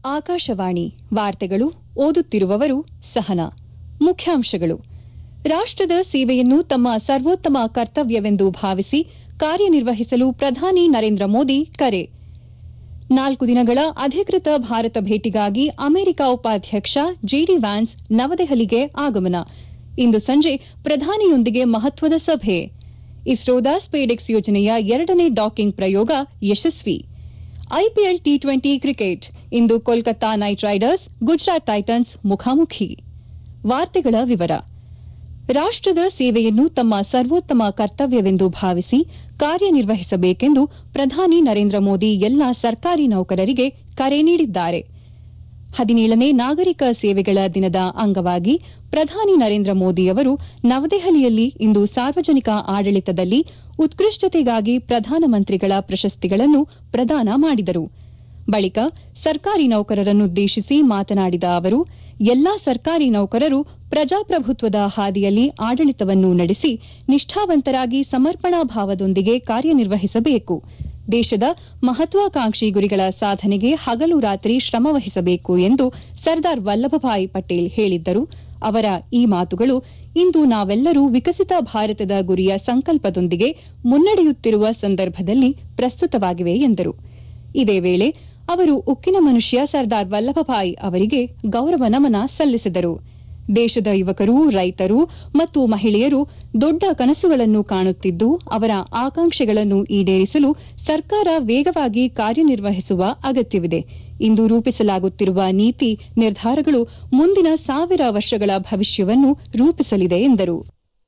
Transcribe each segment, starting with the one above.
ಆಕಾಶವಾಣಿ ವಾರ್ತೆಗಳು ಓದುತ್ತಿರುವವರು ಸಹನಾ ಮುಖ್ಯಾಂಶಗಳು ರಾಷ್ಟದ ಸೇವೆಯನ್ನು ತಮ್ಮ ಸರ್ವೋತ್ತಮ ಕರ್ತವ್ಯವೆಂದು ಭಾವಿಸಿ ಕಾರ್ಯನಿರ್ವಹಿಸಲು ಪ್ರಧಾನಿ ನರೇಂದ್ರ ಮೋದಿ ಕರೆ ನಾಲ್ಕು ದಿನಗಳ ಅಧಿಕೃತ ಭಾರತ ಭೇಟಿಗಾಗಿ ಅಮೆರಿಕ ಉಪಾಧ್ಯಕ್ಷ ಜೆಡಿ ವ್ಯಾನ್ಸ್ ನವದೆಹಲಿಗೆ ಆಗಮನ ಇಂದು ಸಂಜೆ ಪ್ರಧಾನಿಯೊಂದಿಗೆ ಮಹತ್ವದ ಸಭೆ ಇಸ್ರೋದ ಸ್ಪೇಡೆಕ್ಸ್ ಯೋಜನೆಯ ಎರಡನೇ ಡಾಕಿಂಗ್ ಪ್ರಯೋಗ ಯಶಸ್ವಿ ಐಪಿಎಲ್ ಟಿ ಟ್ವೆಂಟಿ ಕ್ರಿಕೆಟ್ ಇಂದು Kolkata Knight Riders Gujarat Titans ಮುಖಾಮುಖಿ ವಾರ್ತೆಗಳ ವಿವರ ರಾಷ್ಟದ ಸೇವೆಯನ್ನು ತಮ್ಮ ಸರ್ವೋತ್ತಮ ಕರ್ತವ್ಯವೆಂದು ಭಾವಿಸಿ ಕಾರ್ಯನಿರ್ವಹಿಸಬೇಕೆಂದು ಪ್ರಧಾನಿ ನರೇಂದ್ರ ಮೋದಿ ಎಲ್ಲಾ ಸರ್ಕಾರಿ ನೌಕರರಿಗೆ ಕರೆ ನೀಡಿದ್ದಾರೆ ಹದಿನೇಳನೇ ನಾಗರಿಕ ಸೇವೆಗಳ ದಿನದ ಅಂಗವಾಗಿ ಪ್ರಧಾನಿ ನರೇಂದ್ರ ಮೋದಿ ಅವರು ನವದೆಹಲಿಯಲ್ಲಿ ಇಂದು ಸಾರ್ವಜನಿಕ ಆಡಳಿತದಲ್ಲಿ ಉತ್ಕೃಷ್ಟತೆಗಾಗಿ ಪ್ರಧಾನಮಂತ್ರಿಗಳ ಪ್ರಶಸ್ತಿಗಳನ್ನು ಪ್ರದಾನ ಮಾಡಿದರು ಬಳಿಕ ಸರ್ಕಾರಿ ನೌಕರರನ್ನುದ್ದೇಶಿಸಿ ಮಾತನಾಡಿದ ಅವರು ಎಲ್ಲಾ ಸರ್ಕಾರಿ ನೌಕರರು ಪ್ರಜಾಪ್ರಭುತ್ವದ ಹಾದಿಯಲ್ಲಿ ಆಡಳಿತವನ್ನು ನಡೆಸಿ ನಿಷ್ಠಾವಂತರಾಗಿ ಸಮರ್ಪಣಾ ಭಾವದೊಂದಿಗೆ ಕಾರ್ಯನಿರ್ವಹಿಸಬೇಕು ದೇಶದ ಮಹತ್ವಾಕಾಂಕ್ಷಿ ಗುರಿಗಳ ಸಾಧನೆಗೆ ಹಗಲು ರಾತ್ರಿ ಶ್ರಮವಹಿಸಬೇಕು ಎಂದು ಸರ್ದಾರ್ ವಲ್ಲಭಭಾಯಿ ಪಟೇಲ್ ಹೇಳಿದ್ದರು ಅವರ ಈ ಮಾತುಗಳು ಇಂದು ನಾವೆಲ್ಲರೂ ವಿಕಸಿತ ಭಾರತದ ಗುರಿಯ ಸಂಕಲ್ಪದೊಂದಿಗೆ ಮುನ್ನಡೆಯುತ್ತಿರುವ ಸಂದರ್ಭದಲ್ಲಿ ಪ್ರಸ್ತುತವಾಗಿವೆ ಎಂದರು ಇದೇ ವೇಳೆ ಅವರು ಉಕ್ಕಿನ ಮನುಷ್ಯ ಸರ್ದಾರ್ ವಲ್ಲಭಭಾಯಿ ಅವರಿಗೆ ಗೌರವ ನಮನ ಸಲ್ಲಿಸಿದರು ದೇಶದ ಯುವಕರು ರೈತರು ಮತ್ತು ಮಹಿಳೆಯರು ದೊಡ್ಡ ಕನಸುಗಳನ್ನು ಕಾಣುತ್ತಿದ್ದು ಅವರ ಆಕಾಂಕ್ಷೆಗಳನ್ನು ಈಡೇರಿಸಲು ಸರ್ಕಾರ ವೇಗವಾಗಿ ಕಾರ್ಯನಿರ್ವಹಿಸುವ ಅಗತ್ಯವಿದೆ ಇಂದು ರೂಪಿಸಲಾಗುತ್ತಿರುವ ನೀತಿ ನಿರ್ಧಾರಗಳು ಮುಂದಿನ ಸಾವಿರ ವರ್ಷಗಳ ಭವಿಷ್ಯವನ್ನು ರೂಪಿಸಲಿದೆ ಎಂದರು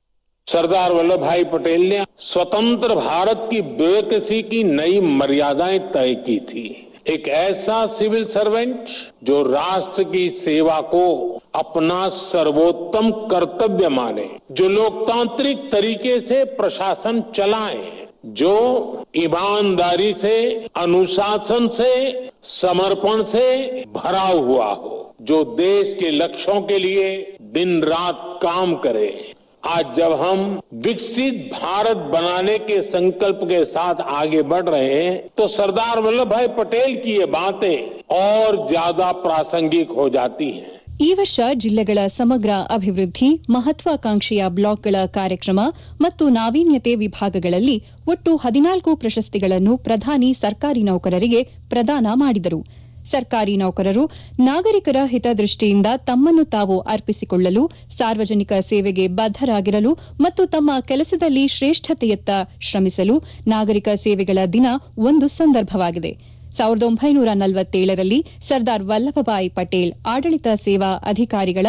सरदार वल्लभ भाई पटेल ने स्वतंत्र भारत की ब्यूरोक्रेसी की नई मर्यादाएं तय की थी एक ऐसा सिविल सर्वेंट जो राष्ट्र की सेवा को अपना सर्वोत्तम कर्तव्य माने जो लोकतांत्रिक तरीके से प्रशासन चलाए जो ईमानदारी से अनुशासन से समर्पण से भरा हुआ हो जो देश के लक्ष्यों के लिए दिन रात काम करे आज जब हम विकसित भारत बनाने के संकल्प के साथ आगे बढ़ रहे हैं तो सरदार वल्लभ भाई पटेल की ये बातें और ज्यादा प्रासंगिक हो जाती हैं ಈ ವರ್ಷ ಜಿಲ್ಲೆಗಳ ಸಮಗ್ರ ಅಭಿವೃದ್ಧಿ ಮಹತ್ವಾಕಾಂಕ್ಷೆಯ ಬ್ಲಾಕ್ಗಳ ಕಾರ್ಯಕ್ರಮ ಮತ್ತು ನಾವೀನ್ಯತೆ ವಿಭಾಗಗಳಲ್ಲಿ ಒಟ್ಟು ಹದಿನಾಲ್ಕು ಪ್ರಶಸ್ತಿಗಳನ್ನು ಪ್ರಧಾನಿ ಸರ್ಕಾರಿ ನೌಕರರಿಗೆ ಪ್ರದಾನ ಮಾಡಿದರು ಸರ್ಕಾರಿ ನೌಕರರು ನಾಗರಿಕರ ಹಿತದೃಷ್ಟಿಯಿಂದ ತಮ್ಮನ್ನು ತಾವು ಅರ್ಪಿಸಿಕೊಳ್ಳಲು ಸಾರ್ವಜನಿಕ ಸೇವೆಗೆ ಬದ್ದರಾಗಿರಲು ಮತ್ತು ತಮ್ಮ ಕೆಲಸದಲ್ಲಿ ಶ್ರೇಷ್ಠತೆಯತ್ತ ಶ್ರಮಿಸಲು ನಾಗರಿಕ ಸೇವೆಗಳ ದಿನ ಒಂದು ಸಂದರ್ಭವಾಗಿದೆ ಸಾವಿರದ ಒಂಬೈನೂರ ನಲವತ್ತೇಳರಲ್ಲಿ ಸರ್ದಾರ್ ವಲ್ಲಭಭಾಯಿ ಪಟೇಲ್ ಆಡಳಿತ ಸೇವಾ ಅಧಿಕಾರಿಗಳ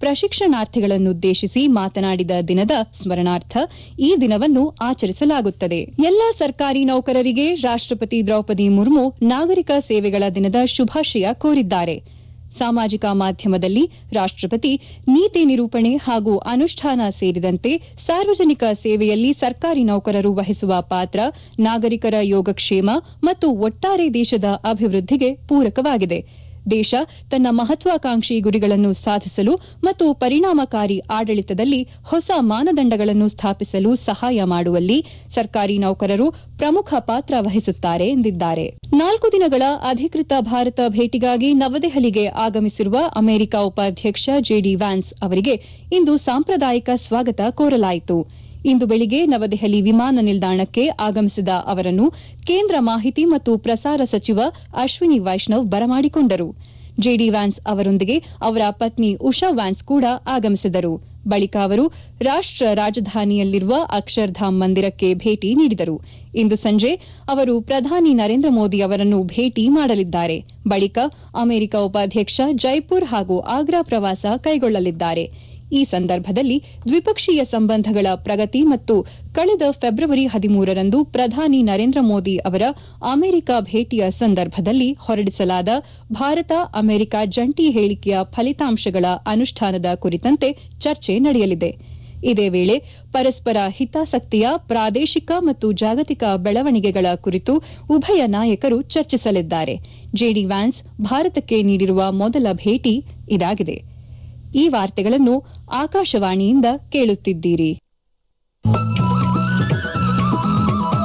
ಪ್ರಶಿಕ್ಷಣಾರ್ಥಿಗಳನ್ನುದ್ದೇಶಿಸಿ ಮಾತನಾಡಿದ ದಿನದ ಸ್ಮರಣಾರ್ಥ ಈ ದಿನವನ್ನು ಆಚರಿಸಲಾಗುತ್ತದೆ ಎಲ್ಲಾ ಸರ್ಕಾರಿ ನೌಕರರಿಗೆ ರಾಷ್ಟಪತಿ ದ್ರೌಪದಿ ಮುರ್ಮು ನಾಗರಿಕ ಸೇವೆಗಳ ದಿನದ ಶುಭಾಶಯ ಕೋರಿದ್ದಾರೆ ಸಾಮಾಜಿಕ ಮಾಧ್ಯಮದಲ್ಲಿ ರಾಷ್ಟಪತಿ ನೀತಿ ನಿರೂಪಣೆ ಹಾಗೂ ಅನುಷ್ಠಾನ ಸೇರಿದಂತೆ ಸಾರ್ವಜನಿಕ ಸೇವೆಯಲ್ಲಿ ಸರ್ಕಾರಿ ನೌಕರರು ವಹಿಸುವ ಪಾತ್ರ ನಾಗರಿಕರ ಯೋಗಕ್ಷೇಮ ಮತ್ತು ಒಟ್ಟಾರೆ ದೇಶದ ಅಭಿವೃದ್ಧಿಗೆ ಪೂರಕವಾಗಿದೆ ದೇಶ ತನ್ನ ಮಹತ್ವಾಕಾಂಕ್ಷಿ ಗುರಿಗಳನ್ನು ಸಾಧಿಸಲು ಮತ್ತು ಪರಿಣಾಮಕಾರಿ ಆಡಳಿತದಲ್ಲಿ ಹೊಸ ಮಾನದಂಡಗಳನ್ನು ಸ್ಥಾಪಿಸಲು ಸಹಾಯ ಮಾಡುವಲ್ಲಿ ಸರ್ಕಾರಿ ನೌಕರರು ಪ್ರಮುಖ ಪಾತ್ರ ವಹಿಸುತ್ತಾರೆ ಎಂದಿದ್ದಾರೆ ನಾಲ್ಕು ದಿನಗಳ ಅಧಿಕೃತ ಭಾರತ ಭೇಟಿಗಾಗಿ ನವದೆಹಲಿಗೆ ಆಗಮಿಸಿರುವ ಅಮೆರಿಕ ಉಪಾಧ್ಯಕ್ಷ ಜೆಡಿ ವ್ಯಾನ್ಸ್ ಅವರಿಗೆ ಇಂದು ಸಾಂಪ್ರದಾಯಿಕ ಸ್ವಾಗತ ಕೋರಲಾಯಿತು ಇಂದು ಬೆಳಿಗ್ಗೆ ನವದೆಹಲಿ ವಿಮಾನ ನಿಲ್ದಾಣಕ್ಕೆ ಆಗಮಿಸಿದ ಅವರನ್ನು ಕೇಂದ್ರ ಮಾಹಿತಿ ಮತ್ತು ಪ್ರಸಾರ ಸಚಿವ ಅಶ್ವಿನಿ ವೈಷ್ಣವ್ ಬರಮಾಡಿಕೊಂಡರು ಜೆಡಿ ವ್ಯಾನ್ಸ್ ಅವರೊಂದಿಗೆ ಅವರ ಪತ್ನಿ ಉಷಾ ವ್ಯಾನ್ಸ್ ಕೂಡ ಆಗಮಿಸಿದರು ಬಳಿಕ ಅವರು ರಾಷ್ಟ ರಾಜಧಾನಿಯಲ್ಲಿರುವ ಅಕ್ಷರ್ಧಾಮ್ ಮಂದಿರಕ್ಕೆ ಭೇಟಿ ನೀಡಿದರು ಇಂದು ಸಂಜೆ ಅವರು ಪ್ರಧಾನಿ ನರೇಂದ್ರ ಮೋದಿ ಅವರನ್ನು ಭೇಟಿ ಮಾಡಲಿದ್ದಾರೆ ಬಳಿಕ ಅಮೆರಿಕ ಉಪಾಧ್ಯಕ್ಷ ಜೈಪುರ್ ಹಾಗೂ ಆಗ್ರಾ ಪ್ರವಾಸ ಕೈಗೊಳ್ಳಲಿದ್ದಾರೆ ಈ ಸಂದರ್ಭದಲ್ಲಿ ದ್ವಿಪಕ್ಷೀಯ ಸಂಬಂಧಗಳ ಪ್ರಗತಿ ಮತ್ತು ಕಳೆದ ಫೆಬ್ರವರಿ ಹದಿಮೂರರಂದು ಪ್ರಧಾನಿ ನರೇಂದ್ರ ಮೋದಿ ಅವರ ಅಮೆರಿಕ ಭೇಟಿಯ ಸಂದರ್ಭದಲ್ಲಿ ಹೊರಡಿಸಲಾದ ಭಾರತ ಅಮೆರಿಕ ಜಂಟಿ ಹೇಳಿಕೆಯ ಫಲಿತಾಂಶಗಳ ಅನುಷ್ಠಾನದ ಕುರಿತಂತೆ ಚರ್ಚೆ ನಡೆಯಲಿದೆ ಇದೇ ವೇಳೆ ಪರಸ್ಪರ ಹಿತಾಸಕ್ತಿಯ ಪ್ರಾದೇಶಿಕ ಮತ್ತು ಜಾಗತಿಕ ಬೆಳವಣಿಗೆಗಳ ಕುರಿತು ಉಭಯ ನಾಯಕರು ಚರ್ಚಿಸಲಿದ್ದಾರೆ ಜೆಡಿ ವ್ಯಾನ್ಸ್ ಭಾರತಕ್ಕೆ ನೀಡಿರುವ ಮೊದಲ ಭೇಟಿ ಇದಾಗಿದೆ ಈ ವಾರ್ತೆಗಳನ್ನು ಆಕಾಶವಾಣಿಯಿಂದ ಕೇಳುತ್ತಿದ್ದೀರಿ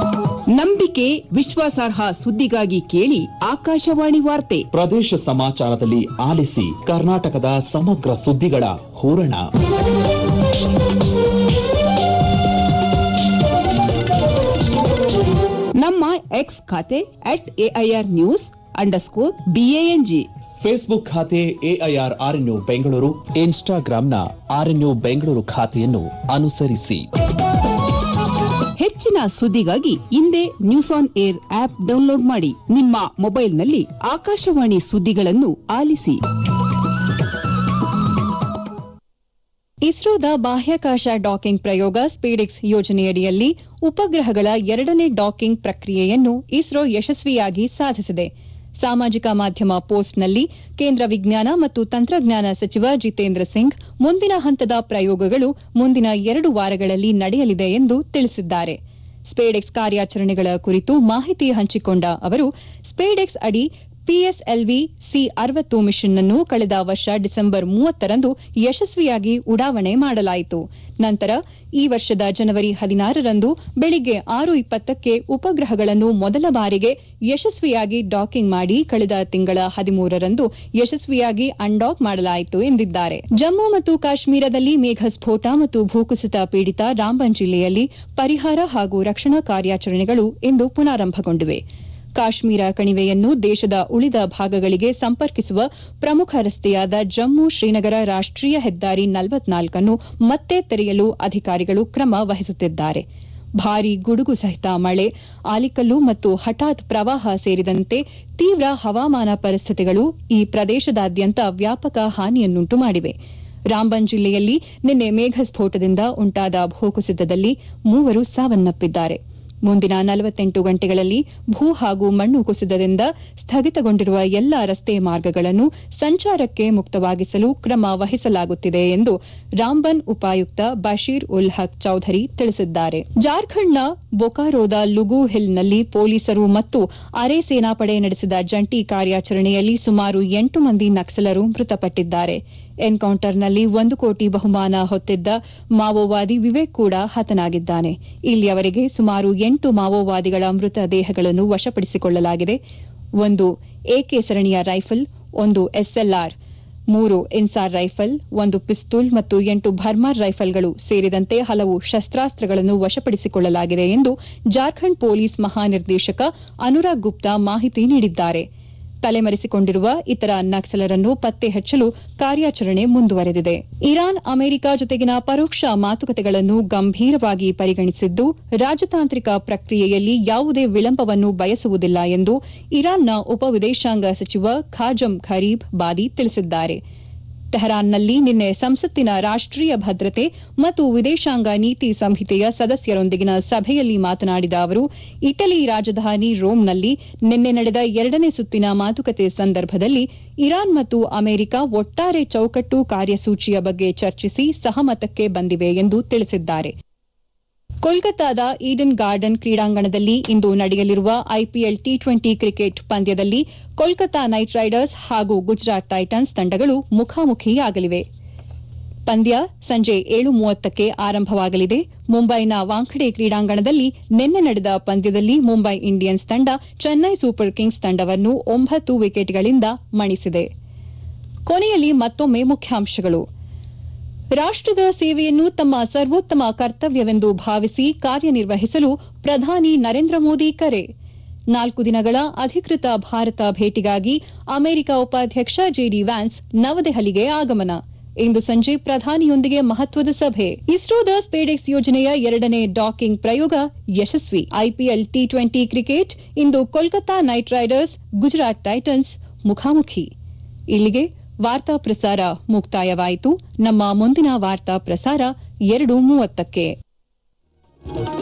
ನಂಬಿಕೆ ವಿಶ್ವಾಸಾರ್ಹ ಸುದ್ದಿಗಾಗಿ ಕೇಳಿ ಆಕಾಶವಾಣಿ ವಾರ್ತೆ ಪ್ರದೇಶ ಸಮಾಚಾರದಲ್ಲಿ ಆಲಿಸಿ ಕರ್ನಾಟಕದ ಸಮಗ್ರ ಸುದ್ದಿಗಳ ಹೂರಣ ನಮ್ಮ ಎಕ್ಸ್ ಖಾತೆ at AIR news underscore BANG Facebook ಖಾತೆ ಎಐಆರ್ ಆರ್ಎನ್ಯು ಬೆಂಗಳೂರು ಇನ್ಸ್ಟಾಗ್ರಾಂನ ಆರ್ಎನ್ಯು ಬೆಂಗಳೂರು ಖಾತೆಯನ್ನು ಅನುಸರಿಸಿ ಹೆಚ್ಚಿನ ಸುದ್ದಿಗಾಗಿ ಹಿಂದೆ news on air app download ಮಾಡಿ ನಿಮ್ಮ ಮೊಬೈಲ್ನಲ್ಲಿ ಆಕಾಶವಾಣಿ ಸುದ್ದಿಗಳನ್ನು ಆಲಿಸಿ ಇಸ್ರೋದ ಬಾಹ್ಯಾಕಾಶ ಡಾಕಿಂಗ್ ಪ್ರಯೋಗ ಸ್ಪೀಡಿಕ್ಸ್ ಯೋಜನೆಯಡಿಯಲ್ಲಿ ಉಪಗ್ರಹಗಳ ಎರಡನೇ ಡಾಕಿಂಗ್ ಪ್ರಕ್ರಿಯೆಯನ್ನು ಇಸ್ರೋ ಯಶಸ್ವಿಯಾಗಿ ಸಾಧಿಸಿದೆ ಸಾಮಾಜಿಕ ಮಾಧ್ಯಮ ಪೋಸ್ಟ್ನಲ್ಲಿ ಕೇಂದ್ರ ವಿಜ್ಞಾನ ಮತ್ತು ತಂತ್ರಜ್ಞಾನ ಸಚಿವ ಜಿತೇಂದ್ರ ಸಿಂಗ್ ಮುಂದಿನ ಹಂತದ ಪ್ರಯೋಗಗಳು ಮುಂದಿನ ಎರಡು ವಾರಗಳಲ್ಲಿ ನಡೆಯಲಿದೆ ಎಂದು ತಿಳಿಸಿದ್ದಾರೆ ಸ್ಪೇಡೆಕ್ಸ್ ಕಾರ್ಯಾಚರಣೆಗಳ ಕುರಿತು ಮಾಹಿತಿ ಹಂಚಿಕೊಂಡ ಅವರು ಸ್ಪೇಡೆಕ್ಸ್ ಅಡಿ ಪಿಎಸ್ಎಲ್ವಿ ಸಿ ಅರವತ್ತು ಮಿಷನ್ ಅನ್ನು ಕಳೆದ ವರ್ಷ ಡಿಸೆಂಬರ್ ಮೂವತ್ತರಂದು ಯಶಸ್ವಿಯಾಗಿ ಉಡಾವಣೆ ಮಾಡಲಾಯಿತು ನಂತರ ಈ ವರ್ಷದ ಜನವರಿ ಹದಿನಾರರಂದು ಬೆಳಿಗ್ಗೆ ಆರು ಇಪ್ಪತ್ತಕ್ಕೆ ಉಪಗ್ರಹಗಳನ್ನು ಮೊದಲ ಬಾರಿಗೆ ಯಶಸ್ವಿಯಾಗಿ ಡಾಕಿಂಗ್ ಮಾಡಿ ಕಳೆದ ತಿಂಗಳ ಹದಿಮೂರರಂದು ಯಶಸ್ವಿಯಾಗಿ ಅನ್ಡಾಕ್ ಮಾಡಲಾಯಿತು ಎಂದಿದ್ದಾರೆ ಜಮ್ಮು ಮತ್ತು ಕಾಶ್ಮೀರದಲ್ಲಿ ಮೇಘಸ್ಫೋಟ ಮತ್ತು ಭೂಕುಸಿತ ಪೀಡಿತ ರಾಂಬನ್ ಜಿಲ್ಲೆಯಲ್ಲಿ ಪರಿಹಾರ ಹಾಗೂ ರಕ್ಷಣಾ ಕಾರ್ಯಾಚರಣೆಗಳು ಇಂದು ಪುನಾರಂಭಗೊಂಡಿವೆ ಕಾಶ್ಮೀರ ಕಣಿವೆಯನ್ನು ದೇಶದ ಉಳಿದ ಭಾಗಗಳಿಗೆ ಸಂಪರ್ಕಿಸುವ ಪ್ರಮುಖ ರಸ್ತೆಯಾದ ಜಮ್ಮು ಶ್ರೀನಗರ ರಾಷ್ಟೀಯ ಹೆದ್ದಾರಿ ನಲವತ್ನಾಲ್ಕನ್ನು ಮತ್ತೆ ತೆರೆಯಲು ಅಧಿಕಾರಿಗಳು ಕ್ರಮ ವಹಿಸುತ್ತಿದ್ದಾರೆ ಭಾರೀ ಗುಡುಗು ಸಹಿತ ಮಳೆ ಆಲಿಕಲ್ಲು ಮತ್ತು ಹಠಾತ್ ಪ್ರವಾಹ ಸೇರಿದಂತೆ ತೀವ್ರ ಹವಾಮಾನ ಪರಿಸ್ಥಿತಿಗಳು ಈ ಪ್ರದೇಶದಾದ್ಯಂತ ವ್ಯಾಪಕ ಹಾನಿಯನ್ನುಂಟು ಮಾಡಿವೆ ರಾಂಬನ್ ಜಿಲ್ಲೆಯಲ್ಲಿ ನಿನ್ನೆ ಮೇಘಸ್ಫೋಟದಿಂದ ಉಂಟಾದ ಭೂಕುಸಿತದಲ್ಲಿ ಮೂವರು ಸಾವನ್ನಪ್ಪಿದ್ದಾರೆ ಮುಂದಿನ ನಲವತ್ತೆಂಟು ಗಂಟೆಗಳಲ್ಲಿ ಭೂ ಹಾಗೂ ಮಣ್ಣು ಕುಸಿತದಿಂದ ಸ್ಥಗಿತಗೊಂಡಿರುವ ಎಲ್ಲಾ ರಸ್ತೆ ಮಾರ್ಗಗಳನ್ನು ಸಂಚಾರಕ್ಕೆ ಮುಕ್ತವಾಗಿಸಲು ಕ್ರಮ ವಹಿಸಲಾಗುತ್ತಿದೆ ಎಂದು ರಾಂಬನ್ ಉಪಾಯುಕ್ತ ಬಶೀರ್ ಉಲ್ ಹಕ್ ಚೌಧರಿ ತಿಳಿಸಿದ್ದಾರೆ ಜಾರ್ಖಂಡ್ನ ಬೊಕಾರೋದ ಲುಗು ಹಿಲ್ನಲ್ಲಿ ಪೊಲೀಸರು ಮತ್ತು ಅರೆ ಸೇನಾಪಡೆ ನಡೆಸಿದ ಜಂಟಿ ಕಾರ್ಯಾಚರಣೆಯಲ್ಲಿ ಸುಮಾರು ಎಂಟು ಮಂದಿ ನಕ್ಸಲರು ಮೃತಪಟ್ಟಿದ್ದಾರೆ ಎನ್ಕೌಂಟರ್ನಲ್ಲಿ ಒಂದು ಕೋಟಿ ಬಹುಮಾನ ಹೊತ್ತಿದ್ದ ಮಾವೋವಾದಿ ವಿವೇಕ್ ಕೂಡ ಹತನಾಗಿದ್ದಾನೆ ಇಲ್ಲಿಯವರೆಗೆ ಸುಮಾರು ಎಂಟು ಮಾವೋವಾದಿಗಳ ಮೃತದೇಹಗಳನ್ನು ವಶಪಡಿಸಿಕೊಳ್ಳಲಾಗಿದೆ ಒಂದು ಎಕೆ ಸರಣಿಯ ರೈಫಲ್ ಒಂದು ಎಸ್ಎಲ್ಆರ್ ಮೂರು ಇನ್ಸಾರ್ ರೈಫಲ್ ಒಂದು ಪಿಸ್ತೂಲ್ ಮತ್ತು ಎಂಟು ಭರ್ಮಾರ್ ರೈಫಲ್ಗಳು ಸೇರಿದಂತೆ ಹಲವು ಶಸ್ತ್ರಾಸ್ತ್ರಗಳನ್ನು ವಶಪಡಿಸಿಕೊಳ್ಳಲಾಗಿದೆ ಎಂದು ಜಾರ್ಖಂಡ್ ಪೊಲೀಸ್ ಮಹಾನಿರ್ದೇಶಕ ಅನುರಾಗ್ ಗುಪ್ತಾ ಮಾಹಿತಿ ನೀಡಿದ್ದಾರೆ ತಲೆಮರೆಸಿಕೊಂಡಿರುವ ಇತರ ನಕ್ಸಲರನ್ನು ಪತ್ತೆ ಹಚ್ಚಲು ಕಾರ್ಯಾಚರಣೆ ಮುಂದುವರೆದಿದೆ ಇರಾನ್ ಅಮೆರಿಕ ಜೊತೆಗಿನ ಪರೋಕ್ಷ ಮಾತುಕತೆಗಳನ್ನು ಗಂಭೀರವಾಗಿ ಪರಿಗಣಿಸಿದ್ದು ರಾಜತಾಂತ್ರಿಕ ಪ್ರಕ್ರಿಯೆಯಲ್ಲಿ ಯಾವುದೇ ವಿಳಂಬವನ್ನು ಬಯಸುವುದಿಲ್ಲ ಎಂದು ಇರಾನ್ನ ಉಪವಿದೇಶಾಂಗ ಸಚಿವ ಖಾಜಂ ಖರೀಬ್ ಬಾದಿ ತಿಳಿಸಿದ್ದಾರೆ ತೆಹರಾನ್ನಲ್ಲಿ ನಿನ್ನೆ ಸಂಸತ್ತಿನ ರಾಷ್ಟೀಯ ಭದ್ರತೆ ಮತ್ತು ವಿದೇಶಾಂಗ ನೀತಿ ಸಂಹಿತೆಯ ಸದಸ್ಯರೊಂದಿಗಿನ ಸಭೆಯಲ್ಲಿ ಮಾತನಾಡಿದ ಅವರು ಇಟಲಿ ರಾಜಧಾನಿ ರೋಮ್ನಲ್ಲಿ ನಿನ್ನೆ ನಡೆದ ಎರಡನೇ ಸುತ್ತಿನ ಮಾತುಕತೆ ಸಂದರ್ಭದಲ್ಲಿ ಇರಾನ್ ಮತ್ತು ಅಮೆರಿಕ ಒಟ್ಟಾರೆ ಚೌಕಟ್ಟು ಕಾರ್ಯಸೂಚಿಯ ಬಗ್ಗೆ ಚರ್ಚಿಸಿ ಸಹಮತಕ್ಕೆ ಬಂದಿವೆ ಎಂದು ತಿಳಿಸಿದ್ದಾರೆ ಕೋಲ್ಕತ್ತಾದ ಈಡನ್ ಗಾರ್ಡನ್ ಕ್ರೀಡಾಂಗಣದಲ್ಲಿ ಇಂದು ನಡೆಯಲಿರುವ ಐಪಿಎಲ್ ಟಿ ಟ್ವೆಂಟಿ ಕ್ರಿಕೆಟ್ ಪಂದ್ಯದಲ್ಲಿ ಕೋಲ್ಕತಾ ನೈಟ್ ರೈಡರ್ಸ್ ಹಾಗೂ ಗುಜರಾತ್ ಟೈಟನ್ಸ್ ತಂಡಗಳು ಮುಖಾಮುಖಿಯಾಗಲಿವೆ ಪಂದ್ಯ ಸಂಜೆ ಏಳು ಮೂವತ್ತಕ್ಕೆ ಆರಂಭವಾಗಲಿದೆ ಮುಂಬೈನ ವಾಂಖಡೆ ಕ್ರೀಡಾಂಗಣದಲ್ಲಿ ನಿನ್ನೆ ನಡೆದ ಪಂದ್ಯದಲ್ಲಿ ಮುಂಬೈ ಇಂಡಿಯನ್ಸ್ ತಂಡ ಚೆನ್ನೈ ಸೂಪರ್ ಕಿಂಗ್ಸ್ ತಂಡವನ್ನು ಒಂಬತ್ತು ವಿಕೆಟ್ಗಳಿಂದ ಮಣಿಸಿದೆ ಕೊನೆಯಲ್ಲಿ ಮತ್ತೊಮ್ಮೆ ಮುಖ್ಯಾಂಶಗಳು ರಾಷ್ಟದ ಸೇವೆಯನ್ನು ತಮ್ಮ ಸರ್ವೋತ್ತಮ ಕರ್ತವ್ಯವೆಂದು ಭಾವಿಸಿ ಕಾರ್ಯನಿರ್ವಹಿಸಲು ಪ್ರಧಾನಿ ನರೇಂದ್ರ ಮೋದಿ ಕರೆ ನಾಲ್ಕು ದಿನಗಳ ಅಧಿಕೃತ ಭಾರತ ಭೇಟಿಗಾಗಿ ಅಮೆರಿಕ ಉಪಾಧ್ಯಕ್ಷ ಜೆಡಿ ವ್ಯಾನ್ಸ್ ನವದೆಹಲಿಗೆ ಆಗಮನ ಇಂದು ಸಂಜೆ ಪ್ರಧಾನಿಯೊಂದಿಗೆ ಮಹತ್ವದ ಸಭೆ ಇಸ್ರೋದ ಸ್ಪೇಡೆಕ್ಸ್ ಯೋಜನೆಯ ಎರಡನೇ ಡಾಕಿಂಗ್ ಪ್ರಯೋಗ ಯಶಸ್ವಿ ಐಪಿಎಲ್ ಟಿ ಟ್ವೆಂಟಿ ಕ್ರಿಕೆಟ್ ಇಂದು Kolkata Knight Riders Gujarat Titans ಮುಖಾಮುಖಿ ಇಲ್ಲಿಗೆ ವಾರ್ತಾ ಪ್ರಸಾರ ಮುಕ್ತಾಯವಾಯಿತು ನಮ್ಮ ಮುಂದಿನ ವಾರ್ತಾ ಪ್ರಸಾರ ಎರಡು ಮೂವತ್ತಕ್ಕೆ